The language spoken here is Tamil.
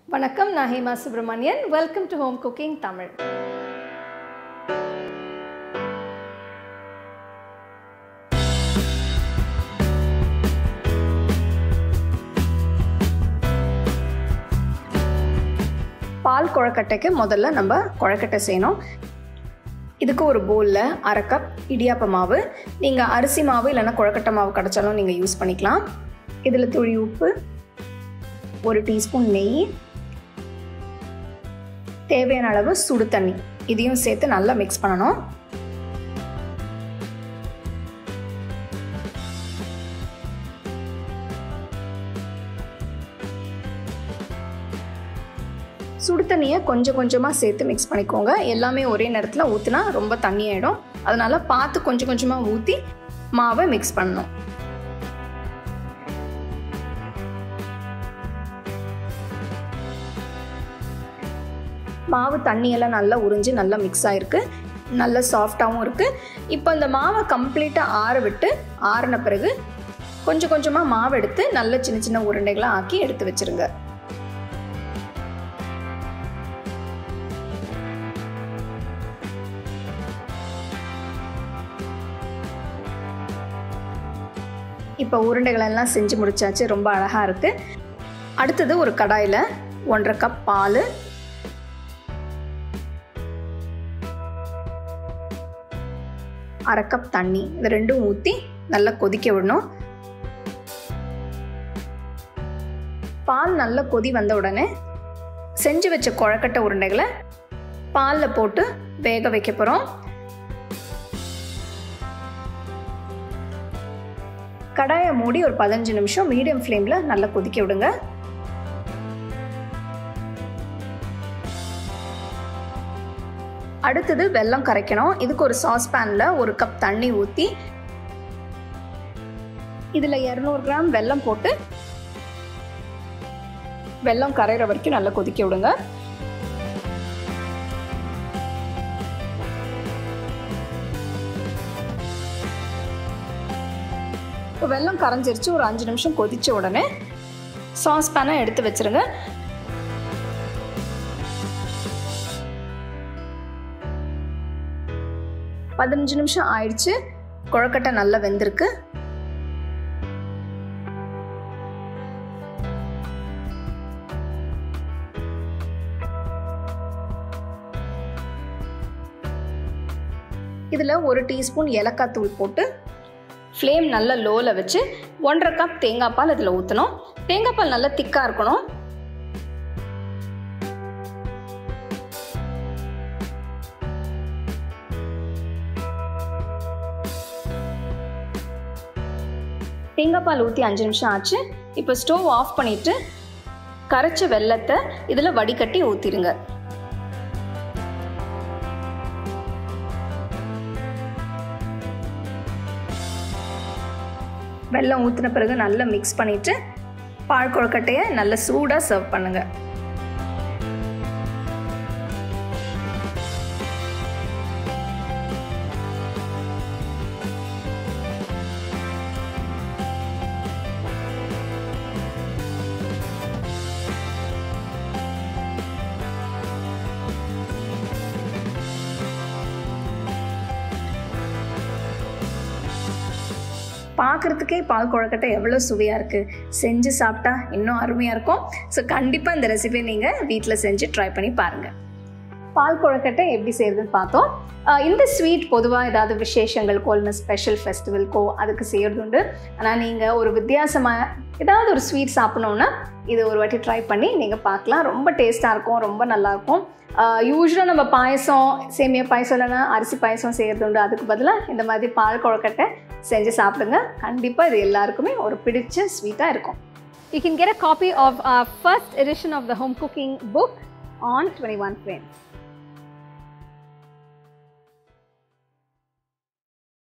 வணக்கம் நான் Hema Subramanian welcome to home cooking Tamil பால் குழக்கட்டைக்கு முதல்ல நம்ம குழக்கட்டை செய்யணும் இதுக்கு ஒரு பவுலில் அரை கப் இடியாப்ப மாவு நீங்கள் அரிசி மாவு இல்லைன்னா குழக்கட்டை மாவு கிடச்சாலும் நீங்கள் யூஸ் பண்ணிக்கலாம் இதில் துளி உப்பு ஒரு டீஸ்பூன் நெய் தேவையான அளவு சுடு தண்ணி இதையும் சேர்த்து நல்லா மிக்ஸ் பண்ணணும் சுடு தண்ணியை கொஞ்சம் கொஞ்சமாக சேர்த்து மிக்ஸ் பண்ணிக்கோங்க எல்லாமே ஒரே நேரத்தில் ஊற்றினா ரொம்ப தண்ணி ஆகிடும் அதனால் பார்த்து கொஞ்சம் கொஞ்சமாக ஊற்றி மாவை மிக்ஸ் பண்ணணும் மாவு தண்ணியெல்லாம் நல்லா உறிஞ்சு நல்லா மிக்ஸ் ஆகிருக்கு நல்ல சாஃப்டாகவும் இருக்குது இப்போ இந்த மாவை கம்ப்ளீட்டாக ஆற விட்டு ஆறின பிறகு கொஞ்சம் கொஞ்சமாக மாவு எடுத்து நல்ல சின்ன சின்ன உருண்டைகளாக ஆக்கி எடுத்து வச்சுருங்க இப்போ உருண்டைகள் எல்லாம் செஞ்சு முடிச்சாச்சு ரொம்ப அழகாக இருக்குது அடுத்தது ஒரு கடாயில் ஒன்றரை கப் பால் அரை கப் தண்ணி இது ரெண்டும் ஊற்றி நல்லா கொதிக்க விடணும் பால் நல்லா கொதி வந்த உடனே செஞ்சு வச்ச குழக்கட்டை உருண்டைகளை பாலில் போட்டு வேக வைக்க போகிறோம் கடாயை மூடி ஒரு பதினஞ்சு நிமிஷம் மீடியம் ஃப்ளேமில் நல்லா கொதிக்க விடுங்க அடுத்தது வெல்லம் கரைக்கணும் இதுக்கு ஒரு சாஸ் பேனில் ஒரு கப் தண்ணி ஊற்றி இதில் இரநூறு கிராம் வெல்லம் போட்டு வெல்லம் கரைகிற வரைக்கும் நல்லா கொதிக்க விடுங்க இப்போ வெல்லம் கரைஞ்சிருச்சு ஒரு அஞ்சு நிமிஷம் கொதித்த உடனே சாஸ் பேனை எடுத்து வச்சுருங்க பதினஞ்சு நிமிஷம் ஆயிடுச்சு குழக்கட்டை நல்லா வெந்திருக்கு இதில் ஒரு டீஸ்பூன் ஏலக்காய் தூள் போட்டு ஃப்ளேம் நல்லா லோவில் வச்சு ஒன்றரை கப் தேங்காய் பால் இதில் ஊற்றணும் தேங்காய் பால் நல்லா திக்காக இருக்கணும் தேங்காய் பால் ஊற்றி அஞ்சு நிமிஷம் ஆச்சு இப்போ ஸ்டவ் ஆஃப் பண்ணிவிட்டு கரைச்ச வெள்ளத்தை இதில் வடிகட்டி ஊற்றிடுங்க வெல்லம் ஊற்றின பிறகு நல்லா மிக்ஸ் பண்ணிவிட்டு பால் கொழுக்கட்டையை நல்லா சூடாக சர்வ் பண்ணுங்கள் பார்க்குறதுக்கே பால் குழக்கட்டை எவ்வளோ சுவையாக இருக்குது செஞ்சு சாப்பிட்டா இன்னும் அருமையாக இருக்கும் ஸோ கண்டிப்பாக இந்த ரெசிபியை நீங்கள் வீட்டில் செஞ்சு ட்ரை பண்ணி பாருங்கள் பால் குழக்கட்டை எப்படி செய்கிறதுன்னு பார்த்தோம் இந்த ஸ்வீட் பொதுவாக ஏதாவது விசேஷங்களுக்கோ இல்லை ஸ்பெஷல் ஃபெஸ்டிவல்க்கோ அதுக்கு செய்கிறது உண்டு ஆனால் நீங்கள் ஒரு வித்தியாசமாக ஏதாவது ஒரு ஸ்வீட் சாப்பிட்ணுன்னா இது ஒரு வாட்டி ட்ரை பண்ணி நீங்கள் பார்க்கலாம் ரொம்ப டேஸ்ட்டாக இருக்கும் ரொம்ப நல்லாயிருக்கும் யூஸ்வலாக நம்ம பாயசம் சேமியா பாயசம் இல்லைன்னா அரிசி பாயசம் செய்கிறது உண்டு அதுக்கு பதிலாக இந்த மாதிரி பால் குழக்கட்டை செஞ்சு சாப்பிடுங்க கண்டிப்பாக இது எல்லாருக்குமே ஒரு பிடிச்ச ஸ்வீட்டாக இருக்கும் You can get a copy of our first edition of the home cooking book on 21 Frames.